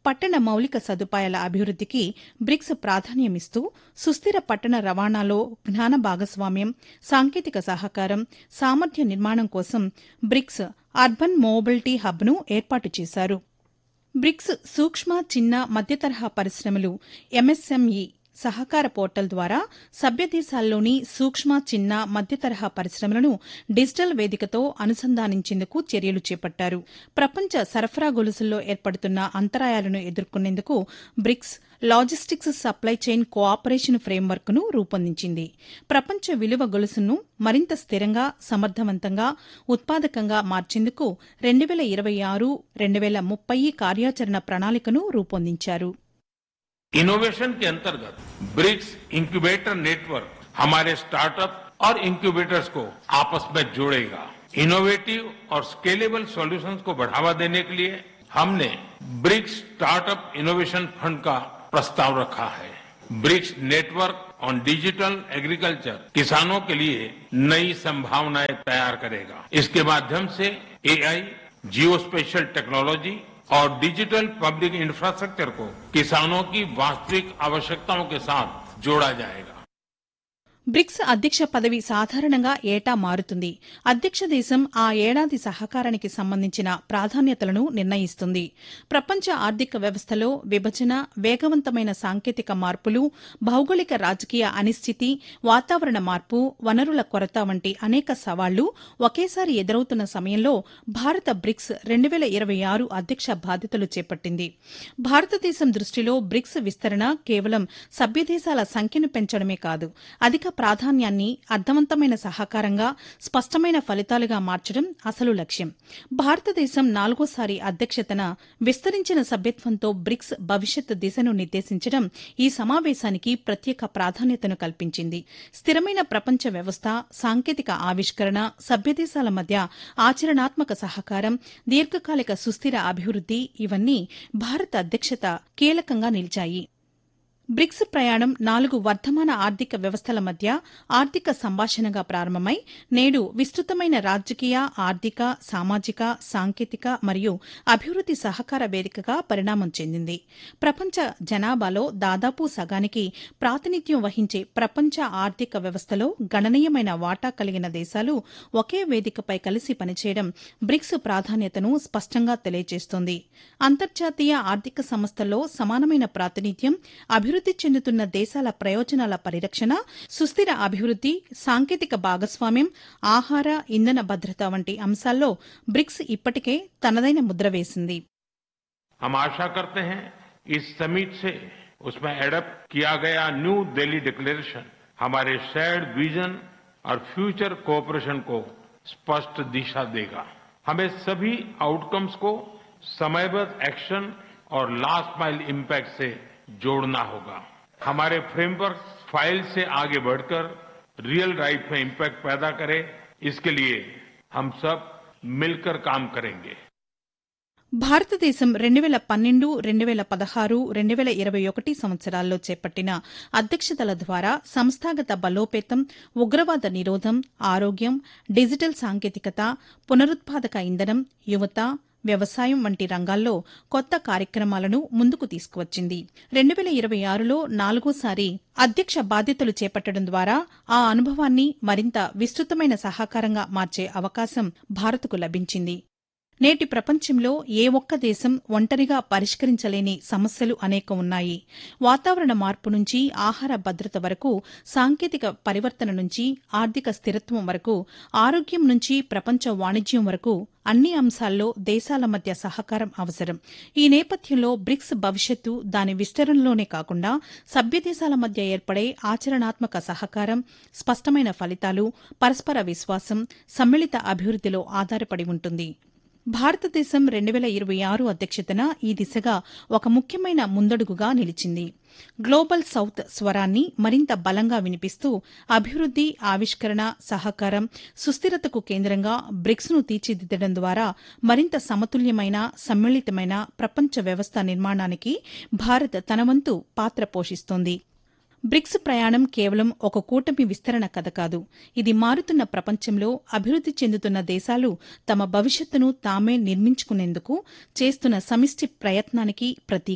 పట్టణ మౌలిక సదుపాయాల అభివృద్దికి బ్రిక్స్ ప్రాధాన్యమిస్తూ సుస్థిర పట్టణ రవాణాలో జ్ఞాన భాగస్వామ్యం సాంకేతిక సహకారం సామర్థ్య నిర్మాణం కోసం బ్రిక్స్ అర్బన్ మోబిలిటీ హబ్ను ఏర్పాటు చేశారు బ్రిక్స్ సూక్ష్మ చిన్న మధ్యతరహా పరిశ్రమలు ఎంఎస్ఎంఈ సహకార పోర్టల్ ద్వారా సభ్య దేశాల్లోని సూక్ష్మ చిన్న మధ్యతరహా పరిశ్రమలను డిజిటల్ వేదికతో అనుసంధానించేందుకు చర్యలు చేపట్టారు ప్రపంచ సరఫరా గొలుసుల్లో ఏర్పడుతున్న అంతరాయాలను ఎదుర్కొనేందుకు BRICS logistics supply chain cooperation ఫ్రేమ్వర్క్ను రూపొందించింది ప్రపంచ విలువ గొలుసును మరింత స్థిరంగా సమర్థవంతంగా ఉత్పాదకంగా మార్చేందుకు రెండు వేల ఇరవై ఆరు రెండు వేల ముప్పై కార్యాచరణ ప్రణాళికను రూపొందించారు इनोवेशन के अंतर्गत ब्रिक्स इंक्यूबेटर नेटवर्क हमारे स्टार्टअप और इंक्यूबेटर्स को आपस में जोड़ेगा इनोवेटिव और स्केलेबल सॉल्यूशंस को बढ़ावा देने के लिए हमने ब्रिक्स स्टार्टअप इनोवेशन फंड का प्रस्ताव रखा है BRICS network on digital agriculture किसानों के लिए नई संभावनाएं तैयार करेगा इसके माध्यम से एआई जियो स्पेशल टेक्नोलॉजी और डिजिटल पब्लिक इंफ्रास्ट्रक्चर को किसानों की वास्तविक आवश्यकताओं के साथ जोड़ा जाएगा బ్రిక్స్ అధ్యక్ష పదవి సాధారణంగా ఏటా మారుతుంది అధ్యక్ష దేశం ఆ ఏడాది సహకారానికి సంబంధించిన ప్రాధాన్యతలను నిర్ణయిస్తుంది ప్రపంచ ఆర్థిక వ్యవస్థలో విభజన వేగవంతమైన సాంకేతిక మార్పులు భౌగోళిక రాజకీయ అనిశ్చితి వాతావరణ మార్పు వనరుల కొరత వంటి అనేక సవాళ్లు ఒకేసారి ఎదురవుతున్న సమయంలో భారత బ్రిక్స్ రెండు వేల ఇరవై ఆరు అధ్యక్ష బాధ్యతలు చేపట్టింది భారతదేశం దృష్టిలో బ్రిక్స్ విస్తరణ కేవలం సభ్యదేశాల సంఖ్యను పెంచడమే కాదు అధిక ప్రాధాన్యాన్ని అర్థవంతమైన సహకారంగా స్పష్టమైన ఫలితాలుగా మార్చడం అసలు లక్ష్యం భారతదేశం నాలుగోసారి అధ్యక్షతన విస్తరించిన సభ్యత్వంతో బ్రిక్స్ భవిష్యత్ దిశను నిర్దేశించడం ఈ సమావేశానికి ప్రత్యేక ప్రాధాన్యతను కల్పించింది స్థిరమైన ప్రపంచ వ్యవస్థ సాంకేతిక ఆవిష్కరణ సభ్యదేశాల మధ్య ఆచరణాత్మక సహకారం దీర్ఘకాలిక సుస్థిర అభివృద్ది ఇవన్నీ భారత అధ్యక్షత కీలకంగా నిలిచాయి బ్రిక్స్ ప్రయాణం నాలుగు వర్ధమాన ఆర్థిక వ్యవస్థల మధ్య ఆర్థిక సంభాషణగా ప్రారంభమై నేడు విస్తృతమైన రాజకీయ ఆర్థిక సామాజిక సాంకేతిక మరియు అభివృద్ది సహకార వేదికగా పరిణామం చెందింది ప్రపంచ జనాభాలో దాదాపు సగానికి ప్రాతినిధ్యం వహించే ప్రపంచ ఆర్థిక వ్యవస్థలో గణనీయమైన వాటా కలిగిన దేశాలు ఒకే వేదికపై కలిసి పనిచేయడం బ్రిక్స్ ప్రాధాన్యతను స్పష్టంగా తెలియజేస్తోంది అంతర్జాతీయ ఆర్థిక సంస్థల్లో సమానమైన ప్రాతినిధ్యం అభివృద్ది చెందుతున్న దేశాల ప్రయోజనాల పరిరక్షణ సుస్థిర అభివృద్ది సాంకేతిక భాగస్వామ్యం ఆహార ఇంధన భద్రత వంటి అంశాల్లో బ్రిక్స్ ఇప్పటికే తనదైన ముద్ర వేసింది हम आशा करते हैं इस समिट से उसमें एडप्ट किया गया न्यू दिल्ली डिक्लेरेशन हमारे शेयर्ड विजन और फ्यूचर कोऑपरेशन को स्पष्ट दिशा देगा हमें सभी आउटकम्स को समयबद्ध एक्शन और लास्ट माइल इम्पैक्ट से जोड़ना होगा हमारे फ्रेमवर्क फाइल से आगे बढ़कर रियल लाइफ में इम्पैक्ट पैदा करे इसके लिए हम सब मिलकर काम करेंगे భారతదేశం రెండు వేల పన్నెండు రెండు వేల పదహారు రెండు వేల ఇరవై ఒకటి సంవత్సరాల్లో చేపట్టిన అధ్యక్షతల ద్వారా సంస్థాగత బలోపేతం ఉగ్రవాద నిరోధం ఆరోగ్యం డిజిటల్ సాంకేతికత పునరుత్పాదక ఇంధనం యువత వ్యవసాయం వంటి రంగాల్లో కొత్త కార్యక్రమాలను ముందుకు తీసుకువచ్చింది రెండు వేల ఇరవై ఆరులో నాలుగోసారి అధ్యక్ష బాధ్యతలు చేపట్టడం ద్వారా ఆ అనుభవాన్ని మరింత విస్తృతమైన సహకారంగా మార్చే అవకాశం భారత్కు లభించింది నేటి ప్రపంచంలో ఏ ఒక్క దేశం ఒంటరిగా పరిష్కరించలేని సమస్యలు అనేక ఉన్నాయి వాతావరణ మార్పు నుంచి ఆహార భద్రత వరకు సాంకేతిక పరివర్తన నుంచి ఆర్థిక స్థిరత్వం వరకు ఆరోగ్యం నుంచి ప్రపంచ వాణిజ్యం వరకు అన్ని అంశాల్లో దేశాల మధ్య సహకారం అవసరం ఈ నేపథ్యంలో బ్రిక్స్ భవిష్యత్తు దాని విస్తరణలోనే కాకుండా సభ్యదేశాల మధ్య ఏర్పడే ఆచరణాత్మక సహకారం స్పష్టమైన ఫలితాలు పరస్పర విశ్వాసం సమ్మిళిత అభివృద్దిలో ఆధారపడి ఉంటుంది భారతదేశం రెండు వేల ఇరవై ఆరు అధ్యక్షతన ఈ దిశగా ఒక ముఖ్యమైన ముందడుగుగా నిలిచింది గ్లోబల్ సౌత్ స్వరాన్ని మరింత బలంగా వినిపిస్తూ అభివృద్ది ఆవిష్కరణ సహకారం సుస్థిరతకు కేంద్రంగా బ్రిక్స్ను తీర్చిదిద్దడం ద్వారా మరింత సమతుల్యమైన సమ్మిళితమైన ప్రపంచ వ్యవస్థ నిర్మాణానికి భారత్ తన వంతు పాత్ర పోషిస్తోంది బ్రిక్స్ ప్రయాణం కేవలం ఒక కూటమి విస్తరణ కథ కాదు ఇది మారుతున్న ప్రపంచంలో అభివృద్ది చెందుతున్న దేశాలు తమ భవిష్యత్తును తామే నిర్మించుకునేందుకు చేస్తున్న సమిష్టి ప్రయత్నానికి ప్రతీక